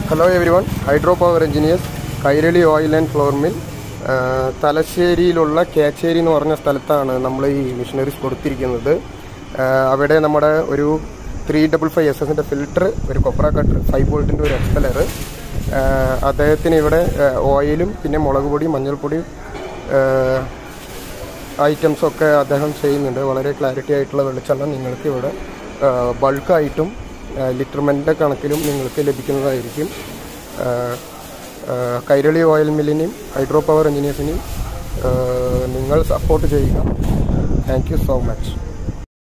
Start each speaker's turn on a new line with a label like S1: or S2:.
S1: hello every one hydro power engineers Kairali oil and flour mill ആ, തലശ്ശേരിയിലുള്ള കേച്ചേരി എന്ന് പറഞ്ഞ സ്ഥലത്താണ് നമ്മൾ ഈ മിഷനറീസ് കൊടുത്തിരിക്കുന്നത് ആ, അവിടെ നമ്മുടെ ഒരു ത്രീ ഡബിൾ ഫൈവ് എസ് എസിൻ്റെ ഫിൽറ്റർ ഒരു കൊപ്ര കട്ടർ ഫൈവ് വോൾട്ടിൻ്റെ ഒരു എക്സ്പെലർ അദ്ദേഹത്തിന് ഇവിടെ ആ, ഓയിലും പിന്നെ മുളക് പൊടി മഞ്ഞൾപ്പൊടി ഐറ്റംസ് ഒക്കെ അദ്ദേഹം ചെയ്യുന്നുണ്ട് വളരെ ക്ലാരിറ്റി ആയിട്ടുള്ള വെളിച്ചെണ്ണ നിങ്ങൾക്ക് ഇവിടെ ബൾക്കായിട്ടും ലിറ്റർമെൻ്റെ കണക്കിലും നിങ്ങൾക്ക് ലഭിക്കുന്നതായിരിക്കും ആ, ആ, കൈരളി ഓയിൽ മില്ലിനെയും ഹൈഡ്രോ പവർ എഞ്ചിനീയേഴ്സിനെയും നിങ്ങൾ സപ്പോർട്ട് ചെയ്യുക താങ്ക് യു സോ മച്ച്